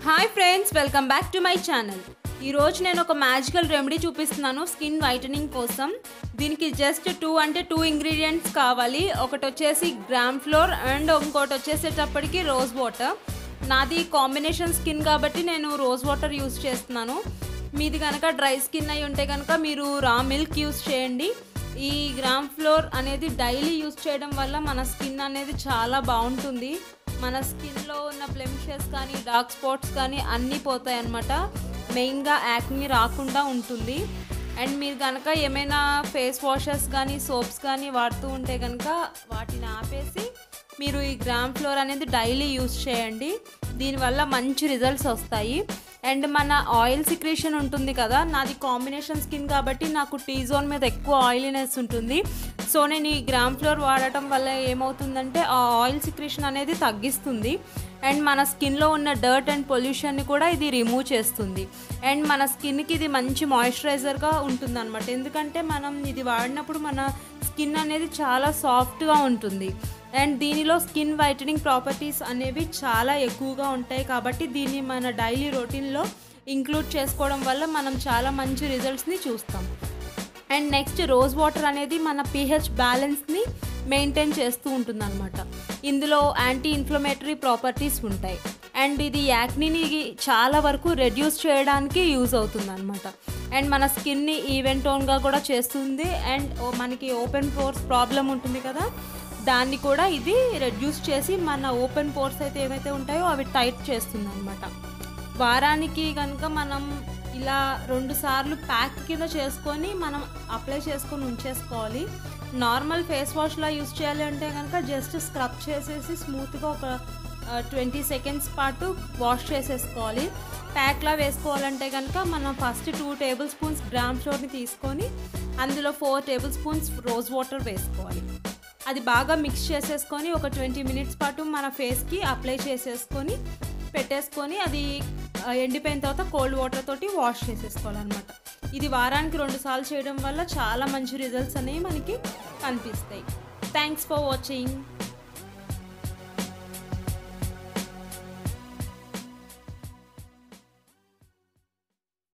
hi friends welcome back to my channel ఈరోజు నేను ఒక మ్యాజికల్ రెమెడీ చూపిస్తున్నాను స్కిన్ వైటనింగ్ కోసం దీనికి జస్ట్ టూ అంటే టూ ఇంగ్రీడియంట్స్ కావాలి ఒకటి వచ్చేసి గ్రామ్ ఫ్లోర్ అండ్ ఇంకోటి వచ్చేసేటప్పటికి రోజ్ వాటర్ నాది కాంబినేషన్ స్కిన్ కాబట్టి నేను రోజ్ వాటర్ యూస్ చేస్తున్నాను మీది కనుక డ్రై స్కిన్ అయి ఉంటే కనుక మీరు రా మిల్క్ యూస్ చేయండి ఈ గ్రామ్ ఫ్లోర్ అనేది డైలీ యూస్ చేయడం వల్ల మన స్కిన్ అనేది చాలా బాగుంటుంది మన స్కిన్లో ఉన్న బ్లెమిషెస్ కానీ డార్క్ స్పాట్స్ కానీ అన్నీ పోతాయి అన్నమాట మెయిన్గా యాక్ని రాకుండా ఉంటుంది అండ్ మీరు కనుక ఏమైనా ఫేస్ వాషెస్ కానీ సోప్స్ కానీ వాడుతూ ఉంటే కనుక వాటిని ఆపేసి మీరు ఈ గ్రామ్ ఫ్లోర్ అనేది డైలీ యూస్ చేయండి దీనివల్ల మంచి రిజల్ట్స్ వస్తాయి అండ్ మన ఆయిల్ సిక్రేషన్ ఉంటుంది కదా నాది కాంబినేషన్ స్కిన్ కాబట్టి నాకు టీ జోన్ మీద ఎక్కువ ఆయిలీనెస్ ఉంటుంది సో నేను ఈ గ్రామ్ ఫ్లోర్ వాడటం వల్ల ఏమవుతుందంటే ఆ ఆయిల్ సిక్రేషన్ అనేది తగ్గిస్తుంది అండ్ మన స్కిన్లో ఉన్న డర్ట్ అండ్ పొల్యూషన్ని కూడా ఇది రిమూవ్ చేస్తుంది అండ్ మన స్కిన్కి ఇది మంచి మాయిశ్చరైజర్గా ఉంటుంది అనమాట ఎందుకంటే మనం ఇది వాడినప్పుడు మన స్కిన్ అనేది చాలా సాఫ్ట్గా ఉంటుంది అండ్ దీనిలో స్కిన్ వైటనింగ్ ప్రాపర్టీస్ అనేవి చాలా ఎక్కువగా ఉంటాయి కాబట్టి దీన్ని మన డైలీ రొటీన్లో ఇంక్లూడ్ చేసుకోవడం వల్ల మనం చాలా మంచి రిజల్ట్స్ని చూస్తాం అండ్ నెక్స్ట్ రోజ్ వాటర్ అనేది మన పీహెచ్ బ్యాలెన్స్ని మెయింటైన్ చేస్తూ ఉంటుందన్నమాట ఇందులో యాంటీ ఇన్ఫ్లమేటరీ ప్రాపర్టీస్ ఉంటాయి అండ్ ఇది యాక్నీని చాలా వరకు రెడ్యూస్ చేయడానికి యూజ్ అవుతుంది అనమాట అండ్ మన స్కిన్ని ఈవెన్ టోన్గా కూడా చేస్తుంది అండ్ మనకి ఓపెన్ పోర్స్ ప్రాబ్లం ఉంటుంది కదా దాన్ని కూడా ఇది రెడ్యూస్ చేసి మన ఓపెన్ పోర్స్ అయితే ఏవైతే ఉంటాయో అవి టైట్ చేస్తుంది అనమాట వారానికి కనుక మనం ఇలా రెండు సార్లు ప్యాక్ కింద చేసుకొని మనం అప్లై చేసుకొని ఉంచేసుకోవాలి నార్మల్ ఫేస్ వాష్లా యూస్ చేయాలి అంటే కనుక జస్ట్ స్క్రబ్ చేసేసి స్మూత్గా ఒక ట్వంటీ సెకండ్స్ పాటు వాష్ చేసేసుకోవాలి ప్యాక్లా వేసుకోవాలంటే కనుక మనం first two table spoons gram ఫ్లోర్ని తీసుకొని అందులో four table spoons rose water వేసుకోవాలి అది బాగా మిక్స్ చేసేసుకొని ఒక ట్వంటీ మినిట్స్ పాటు మన ఫేస్కి అప్లై చేసేసుకొని పెట్టేసుకొని అది ఎండిపోయిన తర్వాత కోల్డ్ వాటర్ తోటి వాష్ చేసేసుకోవాలన్నమాట ఇది వారానికి రెండు సార్లు చేయడం వల్ల చాలా మంచి రిజల్ట్స్ అనేవి మనకి కనిపిస్తాయి థ్యాంక్స్ ఫర్ వాచింగ్